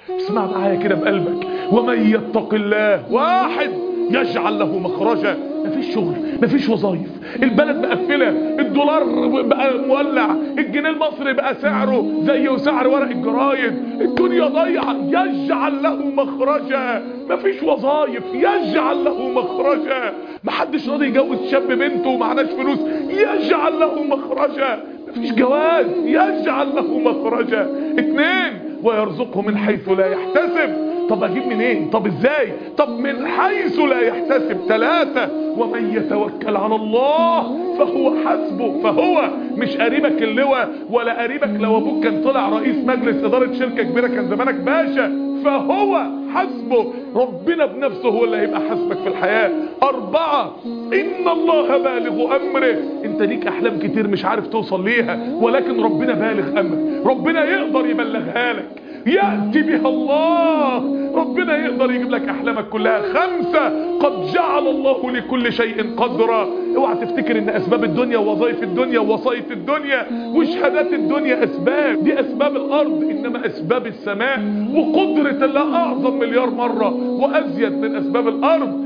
اسمع معايا كده بقلبك ومن يتق الله واحد يجعل له مخرجا مفيش شغل مفيش وظايف البلد مقفله الدولار بقى مولع الجنيه المصري بقى سعره زي سعر ورق الجرايد الدنيا ضايعه يجعل له مخرجا مفيش وظايف يجعل له مخرجا محدش راضي يجوز شاب بنته ومعناش فلوس يجعل له مخرجا مفيش جواز يجعل له مخرجا اتنين ويرزقه من حيث لا يحتسب طب اجيب منين طب ازاي طب من حيث لا يحتسب ثلاثة ومن يتوكل على الله فهو حسبه فهو مش قريبك اللواء ولا قريبك لو ابوك كان طلع رئيس مجلس ادارة شركة كبيرة كان زمانك باشا فهو حسبه ربنا بنفسه هو اللي هيبقى حسبك في الحياة اربعة ان الله بالغ امره انت ليك احلام كتير مش عارف توصل ليها ولكن ربنا بالغ امره ربنا يقدر يبلغها لك يأتي بها الله ربنا يقدر يجيب لك احلامك كلها خمسة قد جعل الله لكل شيء قدرا اوعى تفتكر ان اسباب الدنيا ووظائف الدنيا ووسائط الدنيا وشهادات الدنيا اسباب دي اسباب الارض انما اسباب السماء وقدرة الله اعظم مليار مرة وازيد من اسباب الارض